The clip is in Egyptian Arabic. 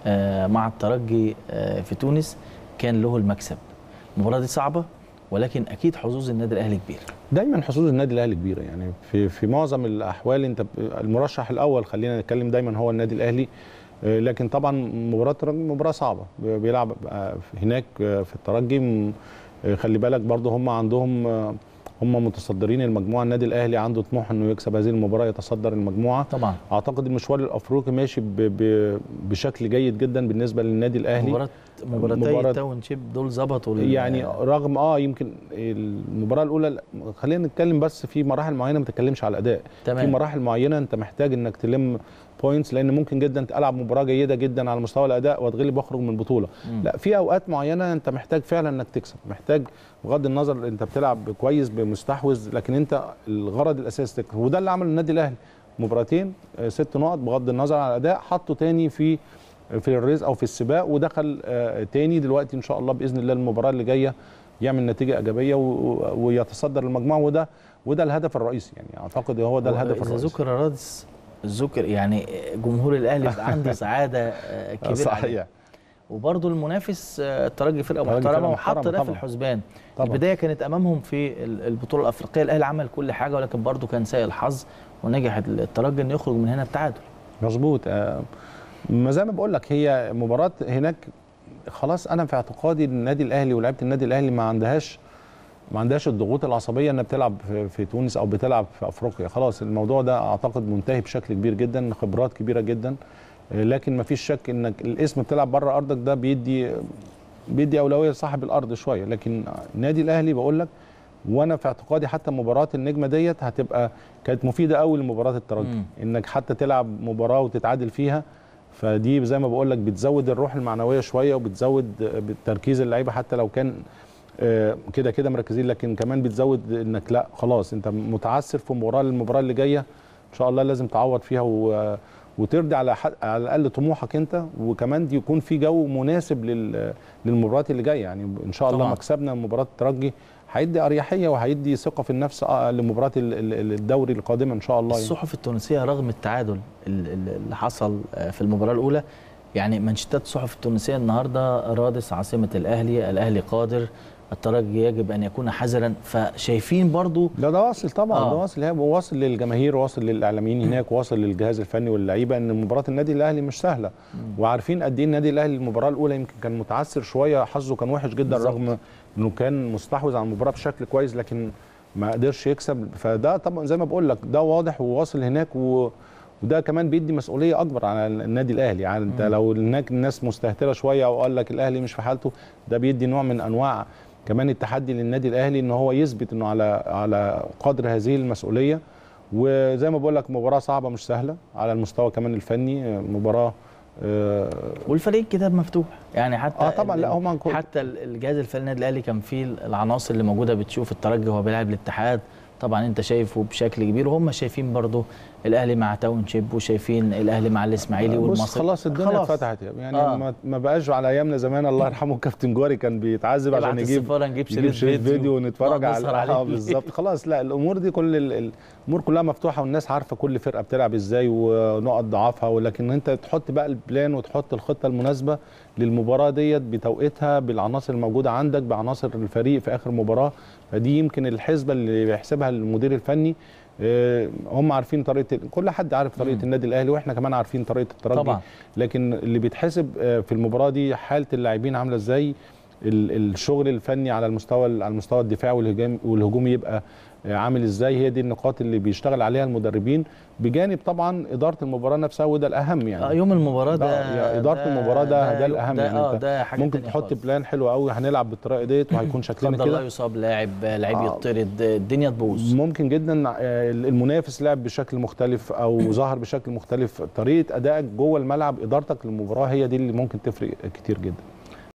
آه، مع الترجي آه، في تونس كان له المكسب المباراه دي صعبه ولكن اكيد حظوظ النادي الاهلي كبيره دايما حظوظ النادي الاهلي كبيره يعني في في معظم الاحوال انت ب- المرشح الاول خلينا نتكلم دايما هو النادي الاهلي آه، لكن طبعا مباراه الترجي مباراه صعبه ب- بيلعب آه، هناك آه، في الترجي م- آه، خلي بالك برضه هم عندهم آه، هم متصدرين المجموعه النادي الاهلي عنده طموح انه يكسب هذه المباراه يتصدر المجموعه طبعا اعتقد المشوار الافريقي ماشي ب ب بشكل جيد جدا بالنسبه للنادي الاهلي مباراه مباراتي مباراة- التاون شيب دول ظبطوا ال- يعني رغم اه يمكن المباراه الاولى لا، خلينا نتكلم بس في مراحل معينه ما تتكلمش على الاداء في تمام مراحل معينه انت محتاج انك تلم بوينتس لان ممكن جدا العب مباراه جيده جدا على مستوى الاداء واتغلب واخرج من البطوله مم. لا في اوقات معينه انت محتاج فعلا انك تكسب محتاج بغض النظر انت بتلعب كويس بمستحوذ لكن انت الغرض الاساسي تكسب وده اللي عمله النادي الاهلي مباراتين آه، ست نقط بغض النظر عن الاداء حطه تاني في في الريز او في السباق ودخل آه، تاني دلوقتي ان شاء الله باذن الله المباراه اللي جايه يعمل نتيجه ايجابيه و- و- ويتصدر المجموعه وده وده الهدف الرئيسي يعني اعتقد هو ده الهدف اذا الرئيسي ذكر رادس ذكر يعني جمهور الاهلي بيبقى عنده سعاده آه، كبيره عليه. صحيح وبرضه المنافس آه، الترجي فرقه الترجي فرقة محترمه وحط محترمة ده في طبعاً. الحسبان طبعا البدايه كانت امامهم في ال- البطوله الافريقيه الاهلي عمل كل حاجه ولكن برضه كان سيء الحظ ونجح الترجي انه يخرج من هنا بتعادل مظبوط آه، ما زي ما بقول لك هي مباراه هناك خلاص انا في اعتقادي ان النادي الاهلي ولاعيبه النادي الاهلي ما عندهاش ما عندهاش الضغوط العصبيه انها بتلعب في, في تونس او بتلعب في افريقيا خلاص الموضوع ده اعتقد منتهي بشكل كبير جدا خبرات كبيره جدا آه، لكن ما فيش شك انك الاسم بتلعب بره ارضك ده بيدي بيدي اولويه لصاحب الارض شويه لكن النادي الاهلي بقول لك وانا في اعتقادي حتى مباراه النجمه ديت هتبقى كانت مفيده قوي لمباراه الترجي مم. انك حتى تلعب مباراه وتتعادل فيها فدي زي ما بقول لك بتزود الروح المعنويه شويه وبتزود تركيز اللعيبه حتى لو كان آه، كده كده مركزين لكن كمان بتزود انك لا خلاص انت متعثر في مباراه المباراه اللي جايه ان شاء الله لازم تعوض فيها و وترضي على حد على الاقل طموحك انت وكمان دي يكون في جو مناسب لل للمباريات اللي جايه يعني ان شاء الله طبعاً. مكسبنا مباراه الترجي هيدي اريحيه وهيدي ثقه في النفس آه، لمباراه ال- ال- الدوري القادمه ان شاء الله يعني. الصحف التونسيه رغم التعادل ال- ال- اللي حصل آه، في المباراه الاولى يعني منشطات الصحف التونسيه النهارده رادس عاصمه الاهلي الاهلي قادر الترجي يجب ان يكون حذرا فشايفين برضو لا ده واصل طبعا آه. ده واصل هي واصل للجماهير واصل للاعلاميين هناك واصل للجهاز الفني واللعيبه ان مباراه النادي الاهلي مش سهله وعارفين قد ايه النادي الاهلي المباراه الاولى يمكن كان متعثر شويه حظه كان وحش جدا بالظبط. رغم انه كان مستحوذ على المباراه بشكل كويس لكن ما قدرش يكسب فده طبعا زي ما بقول لك ده واضح وواصل هناك و وده كمان بيدي مسؤوليه اكبر على النادي الاهلي يعني انت مم. لو هناك الناس مستهتره شويه وقال لك الاهلي مش في حالته ده بيدي نوع من انواع كمان التحدي للنادي الاهلي ان هو يثبت انه على على قدر هذه المسؤوليه وزي ما بقول لك مباراه صعبه مش سهله على المستوى كمان الفني مباراه آه، والفريق كتاب مفتوح يعني حتى اه طبعا ال- لا هم حتى ال- الجهاز الفني النادي الاهلي كان فيه العناصر اللي موجوده بتشوف الترجي وهو بيلعب الاتحاد طبعا انت شايفه بشكل كبير وهم شايفين برضو الاهلي مع تاون شيب وشايفين الاهلي مع الاسماعيلي بص والمصري خلاص الدنيا خلاص. اتفتحت يعني آه. آه. ما, ما بقاش على ايامنا زمان الله يرحمه كابتن جواري كان بيتعذب عشان ابعت يجيب السفاره نجيب نجيب شريط شريط فيديو, فيديو ونتفرج نقعد نسهر على اه عليه. بالظبط خلاص لا الامور دي كل ال- ال- الامور كلها مفتوحه والناس عارفه كل فرقه بتلعب ازاي ونقط ضعفها ولكن انت تحط بقى البلان وتحط الخطه المناسبه للمباراه ديت بتوقيتها بالعناصر الموجوده عندك بعناصر الفريق في اخر مباراه فدي يمكن الحسبه اللي بيحسبها المدير الفني آه، هم عارفين طريقه كل حد عارف طريقه مم. النادي الاهلي واحنا كمان عارفين طريقه الترجي طبعا لكن اللي بيتحسب آه، في المباراه دي حاله اللاعبين عامله ازاي ال- الشغل الفني على المستوى على المستوى الدفاعي والهجوم والهجومي يبقى آه، عامل ازاي هي دي النقاط اللي بيشتغل عليها المدربين بجانب طبعا اداره المباراه نفسها وده الاهم يعني آه، يوم المباراه ده- ده يا إدارة المباراة ده- ده يوم- الأهم ده يعني اه أنت ده حاجه ممكن تانية تحط خالص. بلان حلو قوي هنلعب بالطريقه ديت وهيكون شكلنا قدر الله كده يصاب لاعب لعيب آه. يطرد الدنيا تبوظ ممكن جدا آه، المنافس لعب بشكل مختلف او ظهر بشكل مختلف طريقه ادائك جوه الملعب ادارتك للمباراه هي دي اللي ممكن تفرق كتير جدا